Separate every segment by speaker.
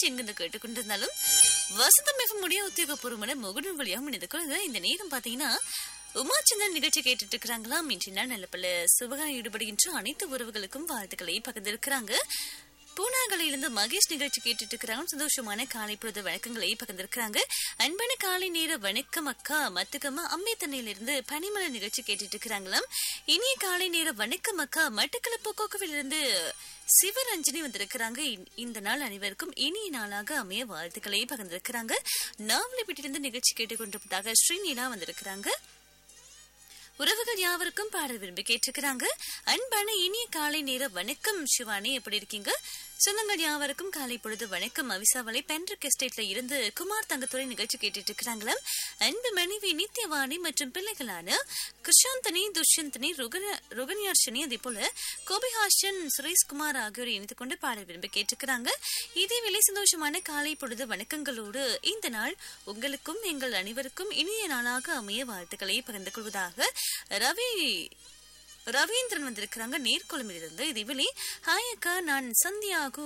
Speaker 1: நிகழ்ச்சி எங்கிருந்து கேட்டுக்கொண்டிருந்தாலும் வசந்தம் மிக முடிய உத்தியோகபூர்வமான முகநூல் வழியாக இணைந்து இந்த நேரம் பாத்தீங்கன்னா உமாச்சந்திரன் நிகழ்ச்சி கேட்டுட்டு இருக்கிறாங்களாம் இன்றைய நாள் நல்ல பல சுபகாரம் ஈடுபடுகின்ற அனைத்து உறவுகளுக்கும் வாழ்த்துக்களை பகிர்ந்திருக்கிறாங்க பூனாகலையிலிருந்து மகேஷ் நிகழ்ச்சி கேட்டுட்டு இருக்கிறாங்க சந்தோஷமான காலை பொழுது வணக்கங்களை பகிர்ந்திருக்கிறாங்க அன்பான காலை நேர வணக்கம் அக்கா மத்துக்கம்மா அம்பேத்தனையிலிருந்து பனிமலர் நிகழ்ச்சி கேட்டுட்டு இருக்கிறாங்களாம் இனிய காலை நேர வணக்கம் அக்கா மட்டக்களப்பு கோக்கோவிலிருந்து சிவரஞ்சனி வந்திருக்கிறாங்க இந்- இந்த நாள் அனைவருக்கும் இனிய நாளாக அமைய வாழ்த்துக்களை பகிர்ந்திருக்கிறாங்க நாவலிப்பட்டிலிருந்து நிகழ்ச்சி கேட்டுக்கொண்டிருப்பதாக ஸ்ரீநீலா வந்திருக்கிறாங்க உறவுகள் யாவருக்கும் பாடல் விரும்பி கேட்டிருக்கிறாங்க அன்பான இனிய காலை நேர வணக்கம் சிவானி எப்படி இருக்கீங்க சொந்தங்கள் யாவருக்கும் காலை பொழுது வணக்கம் அவிசாவளை பென்ட்ரிக் எஸ்டேட்ல இருந்து குமார் தங்கத்துறை நிகழ்ச்சி கேட்டுட்டு இருக்கிறாங்களாம் அன்பு மனைவி நித்யவாணி மற்றும் பிள்ளைகளான கிருஷாந்தனி துஷ்யந்தனி ருகன- ருகன்யார்ஷினி அதே போல கோபிஹாஷன் சுரேஷ்குமார் ஆகியோர் இணைத்துக் கொண்டு பாடல் விரும்பி கேட்டிருக்கிறாங்க இதே வேலை சந்தோஷமான காலை பொழுது வணக்கங்களோடு இந்த நாள் உங்களுக்கும் எங்கள் அனைவருக்கும் இனிய நாளாக அமைய வாழ்த்துக்களை பகிர்ந்து கொள்வதாக ரவி ரவீந்திரன் வந்திருக்கிறாங்க நேர்கொழும்பில் இருந்து இதேவேளை ஹாய் அக்கா நான் சந்தியாகு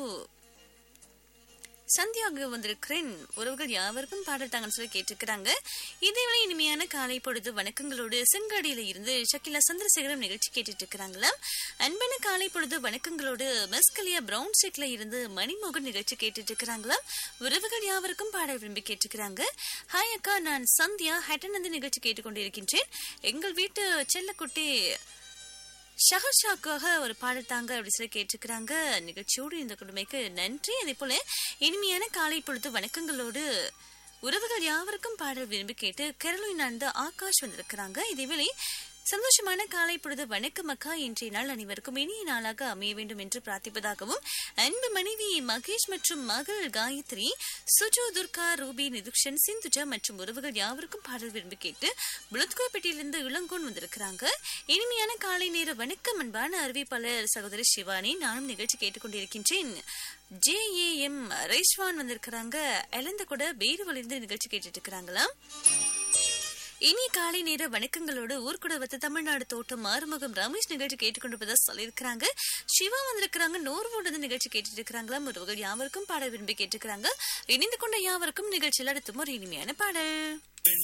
Speaker 1: சந்தியாக வந்திருக்கிறேன் உறவுகள் யாவருக்கும் பாடட்டாங்கன்னு சொல்லி கேட்டிருக்கிறாங்க இதேவேளை இனிமையான காலை பொழுது வணக்கங்களோடு செங்காடியில இருந்து ஷக்கிலா சந்திரசேகரம் நிகழ்ச்சி கேட்டுட்டு இருக்கிறாங்களாம் அன்பான காலை பொழுது வணக்கங்களோடு மெஸ்கலியா பிரவுன் ஸ்ட்ரீட்ல இருந்து மணிமோகன் நிகழ்ச்சி கேட்டுட்டு இருக்கிறாங்களாம் உறவுகள் யாவருக்கும் பாட விரும்பி கேட்டுக்கிறாங்க ஹாய் அக்கா நான் சந்தியா ஹட்டனந்து நிகழ்ச்சி கேட்டுக்கொண்டிருக்கின்றேன் எங்கள் வீட்டு செல்லக்குட்டி ஷஹர்ஷாக்காக ஒரு பாடல் தாங்க அப்படி சொல்லி கேட்டிருக்கிறாங்க நிகழ்ச்சியோடு இந்த குடும்பைக்கு நன்றி அதே போல இனிமையான காலை பொழுது வணக்கங்களோடு உறவுகள் யாவருக்கும் பாடல் விரும்பி கேட்டு கேரளின் அந்த ஆகாஷ் வந்திருக்கிறாங்க இதேவேளை சந்தோஷமான காலை பொழுது வணக்கம் அக்கா இன்றைய நாள் அனைவருக்கும் இனிய நாளாக அமைய வேண்டும் என்று பிரார்த்திப்பதாகவும் அன்பு மனைவி மகேஷ் மற்றும் மகள் காயத்ரி சுஜு துர்கா ரூபி நிதுக்ஷன் சிந்துஜா மற்றும் உறவுகள் யாவருக்கும் பாடல் விரும்பி கேட்டு புலத்கோப்பேட்டையிலிருந்து இளங்கோன் வந்திருக்கிறாங்க இனிமையான காலை நேர வணக்கம் அன்பான அறிவிப்பாளர் சகோதரி சிவானி நானும் நிகழ்ச்சி கேட்டுக்கொண்டிருக்கின்றேன் ஜே ஏ எம் ரேஷ்வான் வந்திருக்கிறாங்க எலந்த கூட வேறு நிகழ்ச்சி கேட்டுட்டு இருக்கிறாங்களாம் இனி காலை நேர வணக்கங்களோடு ஊர்குடவத்து தமிழ்நாடு தோட்டம் ஆறுமுகம் ரமேஷ் நிகழ்ச்சி கேட்டுக்கொண்டிருப்பதா சொல்லியிருக்கிறாங்க சிவா வந்திருக்கிறாங்க நோர்வோடு வந்து நிகழ்ச்சி கேட்டுட்டு இருக்கிறாங்களா உறவுகள் யாவருக்கும் பாட விரும்பி கேட்டுக்கிறாங்க இணைந்து கொண்ட யாவருக்கும் நிகழ்ச்சியில் அடுத்தும் ஒரு இனிமையான பாடல்